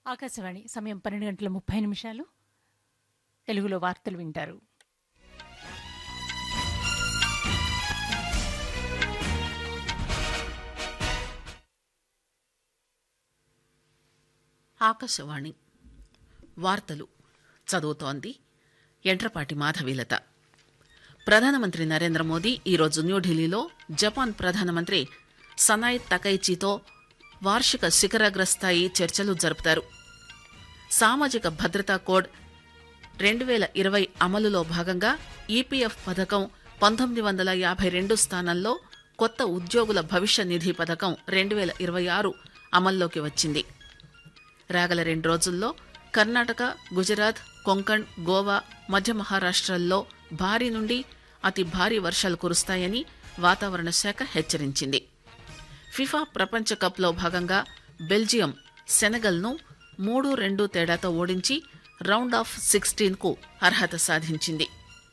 ఆకాశవాణి సమయం పన్నెండు గంటల ముప్పై నిమిషాలు తెలుగులో వార్తలు వింటారు ఆకాశవాణి వార్తలు చదువుతోంది ఎంట్రపాటి మాధవీలత ప్రధానమంత్రి నరేంద్ర మోదీ ఈరోజు న్యూఢిల్లీలో జపాన్ ప్రధానమంత్రి సనాయ్ తకైచితో వార్షిక శిఖరాగ్రస్థాయి చర్చలు జరుపుతారు సామాజిక భద్రతా కోడ్ రెండు వేల ఇరవై అమలులో భాగంగా ఈపీఎఫ్ పథకం పంతొమ్మిది వందల యాభై రెండు స్థానంలో కొత్త ఉద్యోగుల భవిష్య నిధి పథకం రెండు వేల ఇరవై ఆరు అమల్లోకి వచ్చింది రాగల రెండు రోజుల్లో కర్ణాటక గుజరాత్ కొంకణ్ గోవా మధ్య మహారాష్ట్రల్లో భారీ నుండి అతి భారీ వర్షాలు కురుస్తాయని వాతావరణ శాఖ హెచ్చరించింది ఫిఫా ప్రపంచ కప్లో భాగంగా బెల్జియం సెనగల్ను మూడు రెండు తేడాతో ఓడించి రౌండ్ ఆఫ్ సిక్స్టీన్ కు అర్హత సాధించింది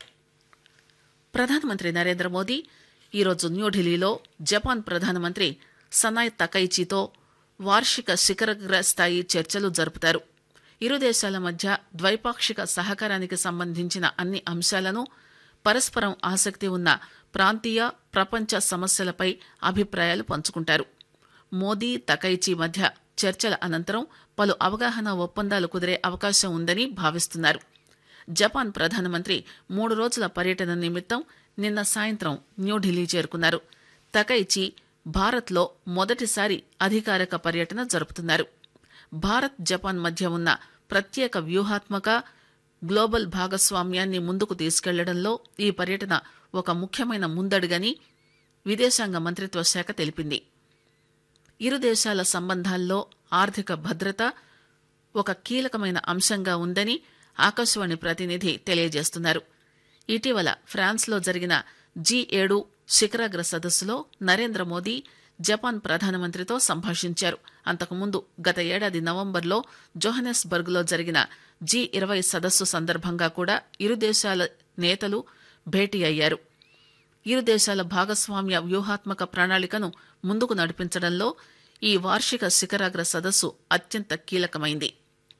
ప్రధానమంత్రి నరేంద్ర మోదీ ఈరోజు న్యూఢిల్లీలో జపాన్ ప్రధానమంత్రి సనాయ్ తకైచితో వార్షిక శిఖరగ్ర స్థాయి చర్చలు జరుపుతారు ఇరు దేశాల మధ్య ద్వైపాక్షిక సహకారానికి సంబంధించిన అన్ని అంశాలను పరస్పరం ఆసక్తి ఉన్న ప్రాంతీయ ప్రపంచ సమస్యలపై అభిప్రాయాలు పంచుకుంటారు మోదీ తకైచి మధ్య చర్చల అనంతరం పలు అవగాహన ఒప్పందాలు కుదిరే అవకాశం ఉందని భావిస్తున్నారు జపాన్ ప్రధానమంత్రి మూడు రోజుల పర్యటన నిమిత్తం నిన్న సాయంత్రం న్యూఢిల్లీ చేరుకున్నారు తకైచి భారత్లో మొదటిసారి అధికారిక పర్యటన జరుపుతున్నారు భారత్ జపాన్ మధ్య ఉన్న ప్రత్యేక వ్యూహాత్మక గ్లోబల్ భాగస్వామ్యాన్ని ముందుకు తీసుకెళ్లడంలో ఈ పర్యటన ఒక ముఖ్యమైన ముందడుగని విదేశాంగ మంత్రిత్వ శాఖ తెలిపింది ఇరు దేశాల సంబంధాల్లో ఆర్థిక భద్రత ఒక కీలకమైన అంశంగా ఉందని ఆకాశవాణి ప్రతినిధి తెలియజేస్తున్నారు ఇటీవల ఫ్రాన్స్లో జరిగిన జీ ఏడు శిఖరాగ్ర సదస్సులో నరేంద్ర మోదీ జపాన్ ప్రధానమంత్రితో సంభాషించారు అంతకుముందు గత ఏడాది నవంబర్లో జోహనెస్బర్గ్లో జరిగిన జీ ఇరవై సదస్సు సందర్భంగా కూడా ఇరు దేశాల నేతలు భేటీ అయ్యారు ఇరు దేశాల భాగస్వామ్య వ్యూహాత్మక ప్రణాళికను ముందుకు నడిపించడంలో ఈ వార్షిక శిఖరాగ్ర సదస్సు అత్యంత కీలకమైంది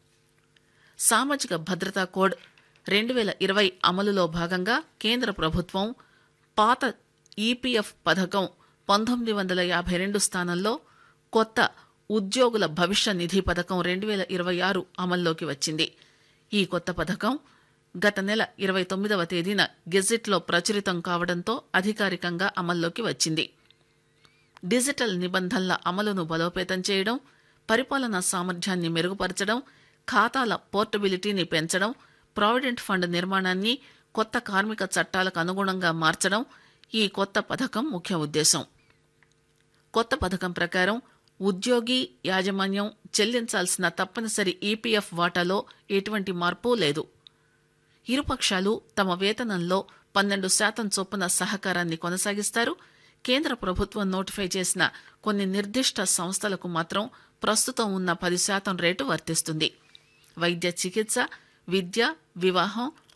సామాజిక భద్రతా కోడ్ రెండు వేల ఇరవై అమలులో భాగంగా కేంద్ర ప్రభుత్వం పాత ఈపీఎఫ్ పథకం పంతొమ్మిది వందల యాభై రెండు స్థానంలో కొత్త ఉద్యోగుల భవిష్య నిధి పథకం రెండు వేల ఇరవై ఆరు అమల్లోకి వచ్చింది ఈ కొత్త పథకం గత నెల ఇరవై తొమ్మిదవ తేదీన గెజిట్లో ప్రచురితం కావడంతో అధికారికంగా అమల్లోకి వచ్చింది డిజిటల్ నిబంధనల అమలును బలోపేతం చేయడం పరిపాలనా సామర్థ్యాన్ని మెరుగుపరచడం ఖాతాల పోర్టబిలిటీని పెంచడం ప్రావిడెంట్ ఫండ్ నిర్మాణాన్ని కొత్త కార్మిక చట్టాలకు అనుగుణంగా మార్చడం ఈ కొత్త పథకం ముఖ్య ఉద్దేశం కొత్త పథకం ప్రకారం ఉద్యోగి యాజమాన్యం చెల్లించాల్సిన తప్పనిసరి ఈపీఎఫ్ వాటాలో ఎటువంటి మార్పు లేదు ఇరుపక్షాలు తమ వేతనంలో పన్నెండు శాతం చొప్పున సహకారాన్ని కొనసాగిస్తారు కేంద్ర ప్రభుత్వం నోటిఫై చేసిన కొన్ని నిర్దిష్ట సంస్థలకు మాత్రం ప్రస్తుతం ఉన్న పది శాతం రేటు వర్తిస్తుంది వైద్య చికిత్స విద్య వివాహం